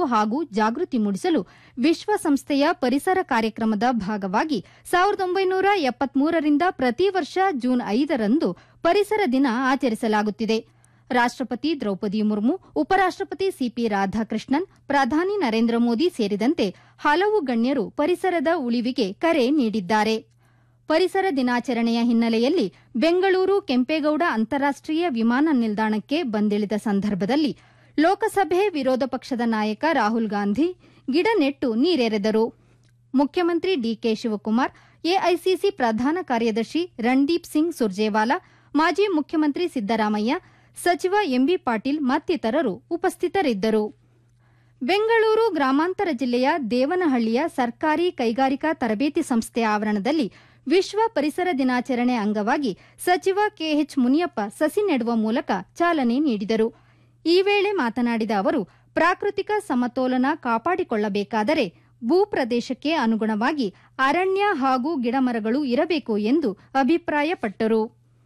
ಹಾಗೂ ಜಾಗೃತಿ ಮೂಡಿಸಲು ವಿಶ್ವಸಂಸ್ಥೆಯ ಪರಿಸರ ಕಾರ್ಯಕ್ರಮದ ಭಾಗವಾಗಿ ಸಾವಿರದ ಒಂಬೈನೂರ ಎಪ್ಪತ್ಮೂರರಿಂದ ಪ್ರತಿ ವರ್ಷ ಜೂನ್ ಐದರಂದು ಪರಿಸರ ದಿನ ಆಚರಿಸಲಾಗುತ್ತಿದೆ ರಾಷ್ಟಪತಿ ದ್ರೌಪದಿ ಮುರ್ಮು ಉಪರಾಷ್ಟಪತಿ ಸಿಪಿ ರಾಧಾಕೃಷ್ಣನ್ ಪ್ರಧಾನಿ ನರೇಂದ್ರ ಮೋದಿ ಸೇರಿದಂತೆ ಹಲವು ಗಣ್ಯರು ಪರಿಸರದ ಉಳಿವಿಗೆ ಕರೆ ನೀಡಿದ್ದಾರೆ ಪರಿಸರ ದಿನಾಚರಣೆಯ ಹಿನ್ನೆಲೆಯಲ್ಲಿ ಬೆಂಗಳೂರು ಕೆಂಪೇಗೌಡ ಅಂತಾರಾಷ್ಟೀಯ ವಿಮಾನ ನಿಲ್ದಾಣಕ್ಕೆ ಬಂದಿಳಿದ ಸಂದರ್ಭದಲ್ಲಿ ಲೋಕಸಭೆ ವಿರೋಧ ಪಕ್ಷದ ನಾಯಕ ರಾಹುಲ್ ಗಾಂಧಿ ಗಿಡ ನೆಟ್ಟು ನೀರೆರೆದರು ಮುಖ್ಯಮಂತ್ರಿ ಡಿಕೆ ಶಿವಕುಮಾರ್ ಎಐಸಿಸಿ ಪ್ರಧಾನ ಕಾರ್ಯದರ್ಶಿ ರಣದೀಪ್ ಸಿಂಗ್ ಸುರ್ಜೇವಾಲಾ ಮಾಜಿ ಮುಖ್ಯಮಂತ್ರಿ ಸಿದ್ದರಾಮಯ್ಯ ಸಚಿವ ಎಂಬಿ ಪಾಟೀಲ್ ಮತ್ತಿತರರು ಉಪಸ್ಥಿತರಿದ್ದರು ಬೆಂಗಳೂರು ಗ್ರಾಮಾಂತರ ಜಿಲ್ಲೆಯ ದೇವನಹಳ್ಳಿಯ ಸರ್ಕಾರಿ ಕೈಗಾರಿಕಾ ತರಬೇತಿ ಸಂಸ್ಥೆ ಆವರಣದಲ್ಲಿ ವಿಶ್ವ ಪರಿಸರ ದಿನಾಚರಣೆ ಅಂಗವಾಗಿ ಸಚಿವ ಕೆಎಚ್ ಮುನಿಯಪ್ಪ ಸಸಿ ನೆಡುವ ಮೂಲಕ ಚಾಲನೆ ನೀಡಿದರು ಈ ವೇಳೆ ಮಾತನಾಡಿದ ಅವರು ಪ್ರಾಕೃತಿಕ ಸಮತೋಲನ ಕಾಪಾಡಿಕೊಳ್ಳಬೇಕಾದರೆ ಭೂಪ್ರದೇಶಕ್ಕೆ ಅನುಗುಣವಾಗಿ ಅರಣ್ಯ ಹಾಗೂ ಗಿಡಮರಗಳು ಇರಬೇಕು ಎಂದು ಅಭಿಪ್ರಾಯಪಟ್ಟರು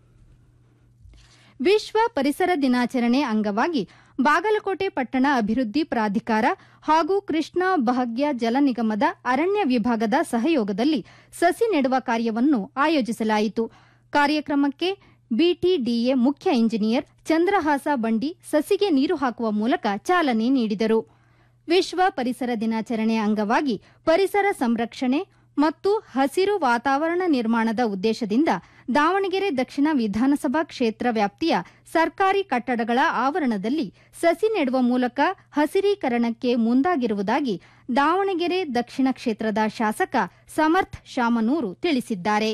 ವಿಶ್ವ ಪರಿಸರ ದಿನಾಚರಣೆ ಅಂಗವಾಗಿ ಬಾಗಲಕೋಟೆ ಪಟ್ಟಣ ಅಭಿವೃದ್ಧಿ ಪ್ರಾಧಿಕಾರ ಹಾಗೂ ಕೃಷ್ಣ ಭಾಗ್ಯ ಜಲ ನಿಗಮದ ಅರಣ್ಯ ವಿಭಾಗದ ಸಹಯೋಗದಲ್ಲಿ ಸಸಿ ನೆಡುವ ಕಾರ್ಯವನ್ನು ಆಯೋಜಿಸಲಾಯಿತು ಕಾರ್ಯಕ್ರಮಕ್ಕೆ ಬಿಟಿಡಿಎ ಮುಖ್ಯ ಇಂಜಿನಿಯರ್ ಚಂದ್ರಹಾಸ ಬಂಡಿ ಸಸಿಗೆ ನೀರು ಹಾಕುವ ಮೂಲಕ ಚಾಲನೆ ನೀಡಿದರು ವಿಶ್ವ ಪರಿಸರ ದಿನಾಚರಣೆ ಅಂಗವಾಗಿ ಪರಿಸರ ಸಂರಕ್ಷಣೆ ಮತ್ತು ಹಸಿರು ವಾತಾವರಣ ನಿರ್ಮಾಣದ ಉದ್ದೇಶದಿಂದ ದಾವಣಗೆರೆ ದಕ್ಷಿಣ ವಿಧಾನಸಭಾ ಕ್ಷೇತ್ರ ವ್ಯಾಪ್ತಿಯ ಸರ್ಕಾರಿ ಕಟ್ಟಡಗಳ ಆವರಣದಲ್ಲಿ ಸಸಿ ನೆಡುವ ಮೂಲಕ ಹಸಿರೀಕರಣಕ್ಕೆ ಮುಂದಾಗಿರುವುದಾಗಿ ದಾವಣಗೆರೆ ದಕ್ಷಿಣ ಕ್ಷೇತ್ರದ ಶಾಸಕ ಸಮರ್ಥ್ ಶಾಮನೂರು ತಿಳಿಸಿದ್ದಾರೆ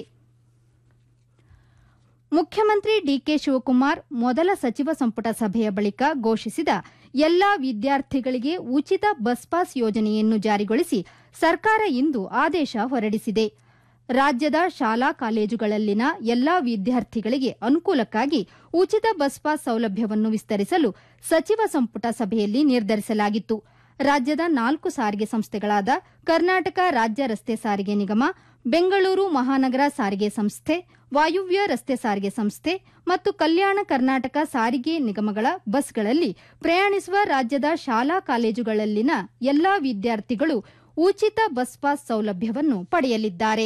ಮುಖ್ಯಮಂತ್ರಿ ಡಿಕೆ ಶಿವಕುಮಾರ್ ಮೊದಲ ಸಚಿವ ಸಂಪುಟ ಸಭೆಯ ಬಳಿಕ ಘೋಷಿಸಿದ ಎಲ್ಲಾ ವಿದ್ಯಾರ್ಥಿಗಳಿಗೆ ಉಚಿತ ಬಸ್ ಪಾಸ್ ಯೋಜನೆಯನ್ನು ಜಾರಿಗೊಳಿಸಿ ಸರ್ಕಾರ ಇಂದು ಆದೇಶ ಹೊರಡಿಸಿದೆ ರಾಜ್ಯದ ಶಾಲಾ ಕಾಲೇಜುಗಳಲ್ಲಿನ ಎಲ್ಲಾ ವಿದ್ಯಾರ್ಥಿಗಳಿಗೆ ಅನುಕೂಲಕ್ಕಾಗಿ ಉಚಿತ ಬಸ್ ಪಾಸ್ ಸೌಲಭ್ಯವನ್ನು ವಿಸ್ತರಿಸಲು ಸಚಿವ ಸಂಪುಟ ಸಭೆಯಲ್ಲಿ ನಿರ್ಧರಿಸಲಾಗಿತ್ತು ರಾಜ್ಯದ ನಾಲ್ಕು ಸಾರಿಗೆ ಸಂಸ್ಥೆಗಳಾದ ಕರ್ನಾಟಕ ರಾಜ್ಯ ರಸ್ತೆ ಸಾರಿಗೆ ನಿಗಮ ಬೆಂಗಳೂರು ಮಹಾನಗರ ಸಾರಿಗೆ ಸಂಸ್ಥೆ ವಾಯುವ್ಯ ರಸ್ತೆ ಸಾರಿಗೆ ಸಂಸ್ಥೆ ಮತ್ತು ಕಲ್ಯಾಣ ಕರ್ನಾಟಕ ಸಾರಿಗೆ ನಿಗಮಗಳ ಬಸ್ಗಳಲ್ಲಿ ಪ್ರಯಾಣಿಸುವ ರಾಜ್ಯದ ಶಾಲಾ ಕಾಲೇಜುಗಳಲ್ಲಿನ ಎಲ್ಲಾ ವಿದ್ಯಾರ್ಥಿಗಳು ಉಚಿತ ಬಸ್ ಪಾಸ್ ಸೌಲಭ್ಯವನ್ನು ಪಡೆಯಲಿದ್ದಾರೆ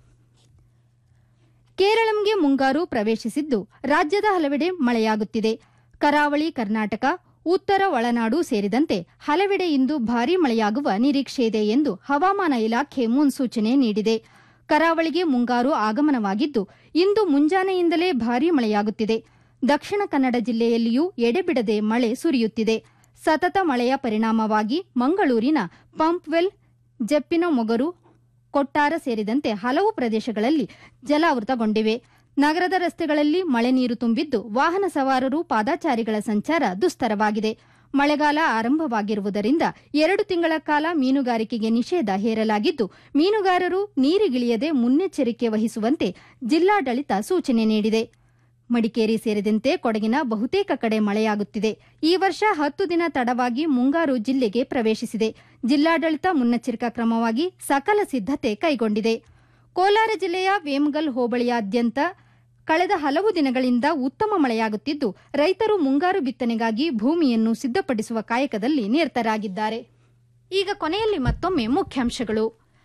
ಕೇರಳಂಗೆ ಮುಂಗಾರು ಪ್ರವೇಶಿಸಿದ್ದು ರಾಜ್ಯದ ಹಲವೆಡೆ ಮಳೆಯಾಗುತ್ತಿದೆ ಕರಾವಳಿ ಕರ್ನಾಟಕ ಉತ್ತರ ಒಳನಾಡು ಸೇರಿದಂತೆ ಹಲವೆಡೆ ಇಂದು ಭಾರೀ ಮಳೆಯಾಗುವ ನಿರೀಕ್ಷೆಯಿದೆ ಎಂದು ಹವಾಮಾನ ಇಲಾಖೆ ಮುನ್ಸೂಚನೆ ನೀಡಿದೆ ಕರಾವಳಿಗೆ ಮುಂಗಾರು ಆಗಮನವಾಗಿದ್ದು ಇಂದು ಮುಂಜಾನೆಯಿಂದಲೇ ಭಾರೀ ಮಳೆಯಾಗುತ್ತಿದೆ ದಕ್ಷಿಣ ಕನ್ನಡ ಜಿಲ್ಲೆಯಲ್ಲಿಯೂ ಎಡೆಬಿಡದೆ ಮಳೆ ಸುರಿಯುತ್ತಿದೆ ಸತತ ಮಳೆಯ ಪರಿಣಾಮವಾಗಿ ಮಂಗಳೂರಿನ ಪಂಪ್ವೆಲ್ ಜಪ್ಪಿನಮೊಗರು ಕೊಟ್ಟಾರ ಸೇರಿದಂತೆ ಹಲವು ಪ್ರದೇಶಗಳಲ್ಲಿ ಜಲಾವೃತಗೊಂಡಿವೆ ನಗರದ ರಸ್ತೆಗಳಲ್ಲಿ ಮಳೆ ನೀರು ತುಂಬಿದ್ದು ವಾಹನ ಸವಾರರು ಪಾದಾಚಾರಿಗಳ ಸಂಚಾರ ದುಸ್ತರವಾಗಿದೆ ಮಳೆಗಾಲ ಆರಂಭವಾಗಿರುವುದರಿಂದ ಎರಡು ತಿಂಗಳ ಕಾಲ ಮೀನುಗಾರಿಕೆಗೆ ನಿಷೇಧ ಹೇರಲಾಗಿದ್ದು ಮೀನುಗಾರರು ನೀರಿಗಿಳಿಯದೆ ಮುನ್ನೆಚ್ಚರಿಕೆ ವಹಿಸುವಂತೆ ಜಿಲ್ಲಾಡಳಿತ ಸೂಚನೆ ನೀಡಿದೆ ಮಡಿಕೇರಿ ಸೇರಿದಂತೆ ಕೊಡಗಿನ ಬಹುತೇಕ ಕಡೆ ಮಳೆಯಾಗುತ್ತಿದೆ ಈ ವರ್ಷ ಹತ್ತು ದಿನ ತಡವಾಗಿ ಮುಂಗಾರು ಜಿಲ್ಲೆಗೆ ಪ್ರವೇಶಿಸಿದೆ ಜಿಲ್ಲಾಡಳಿತ ಮುನ್ನೆಚ್ಚರಿಕಾ ಕ್ರಮವಾಗಿ ಸಕಲ ಸಿದ್ದತೆ ಕೈಗೊಂಡಿದೆ ಕೋಲಾರ ಜಿಲ್ಲೆಯ ವೇಮಗಲ್ ಹೋಬಳಿಯಾದ್ಯಂತ ಕಳೆದ ಹಲವು ದಿನಗಳಿಂದ ಉತ್ತಮ ಮಳೆಯಾಗುತ್ತಿದ್ದು ರೈತರು ಮುಂಗಾರು ಬಿತ್ತನೆಗಾಗಿ ಭೂಮಿಯನ್ನು ಸಿದ್ದಪಡಿಸುವ ಕಾಯಕದಲ್ಲಿ ನಿರತರಾಗಿದ್ದಾರೆ ಈಗ ಕೊನೆಯಲ್ಲಿ ಮತ್ತೊಮ್ಮೆ ಮುಖ್ಯಾಂಶಗಳು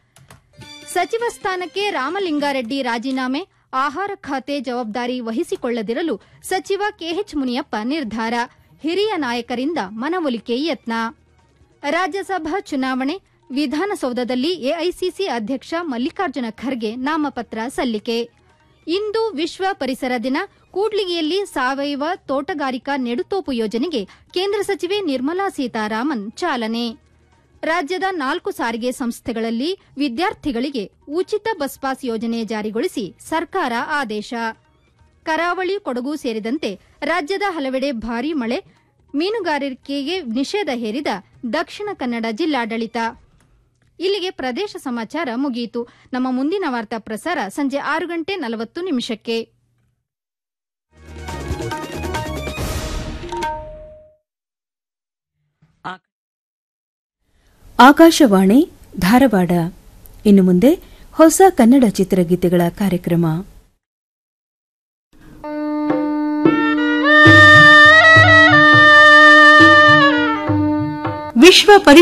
ಸಚಿವ ಸ್ಥಾನಕ್ಕೆ ರಾಮಲಿಂಗಾರೆಡ್ಡಿ ರಾಜೀನಾಮೆ ಆಹಾರ ಖಾತೆ ಜವಾಬ್ದಾರಿ ವಹಿಸಿಕೊಳ್ಳದಿರಲು ಸಚಿವ ಕೆಎಚ್ ಮುನಿಯಪ್ಪ ನಿರ್ಧಾರ ಹಿರಿಯ ನಾಯಕರಿಂದ ಮನವೊಲಿಕೆ ಯತ್ನ ರಾಜ್ಯಸಭಾ ಚುನಾವಣೆ ವಿಧಾನಸೌಧದಲ್ಲಿ ಎಐಸಿಸಿ ಅಧ್ಯಕ್ಷ ಮಲ್ಲಿಕಾರ್ಜುನ ಖರ್ಗೆ ನಾಮಪತ್ರ ಸಲ್ಲಿಕೆ ಇಂದು ವಿಶ್ವ ಪರಿಸರ ದಿನ ಕೂಡ್ಲಿಗಿಯಲ್ಲಿ ಸಾವಯವ ತೋಟಗಾರಿಕಾ ನೆಡುತೋಪು ಯೋಜನೆಗೆ ಕೇಂದ್ರ ಸಚಿವೆ ನಿರ್ಮಲಾ ಸೀತಾರಾಮನ್ ಚಾಲನೆ ರಾಜ್ಯದ ನಾಲ್ಕು ಸಾರಿಗೆ ಸಂಸ್ಥೆಗಳಲ್ಲಿ ವಿದ್ಯಾರ್ಥಿಗಳಿಗೆ ಉಚಿತ ಬಸ್ ಪಾಸ್ ಯೋಜನೆ ಜಾರಿಗೊಳಿಸಿ ಸರ್ಕಾರ ಆದೇಶ ಕರಾವಳಿ ಕೊಡಗು ಸೇರಿದಂತೆ ರಾಜ್ಯದ ಹಲವೆಡೆ ಭಾರೀ ಮಳೆ ಮೀನುಗಾರಿಕೆಗೆ ನಿಷೇಧ ಹೇರಿದ ದಕ್ಷಿಣ ಕನ್ನಡ ಜಿಲ್ಲಾಡಳಿತ ಇಲ್ಲಿಗೆ ಪ್ರದೇಶ ಸಮಾಚಾರ ಮುಗಿಯಿತು ನಮ್ಮ ಮುಂದಿನ ವಾರ್ತಾ ಪ್ರಸಾರ ಸಂಜೆ ಆರು ಗಂಟೆ ನಲವತ್ತು ನಿಮಿಷಕ್ಕೆ ಆಕಾಶವಾಣಿ ಧಾರವಾಡ ಇನ್ನು ಮುಂದೆ ಹೊಸ ಕನ್ನಡ ಚಿತ್ರಗೀತೆಗಳ ಕಾರ್ಯಕ್ರಮ ವಿಶ್ವ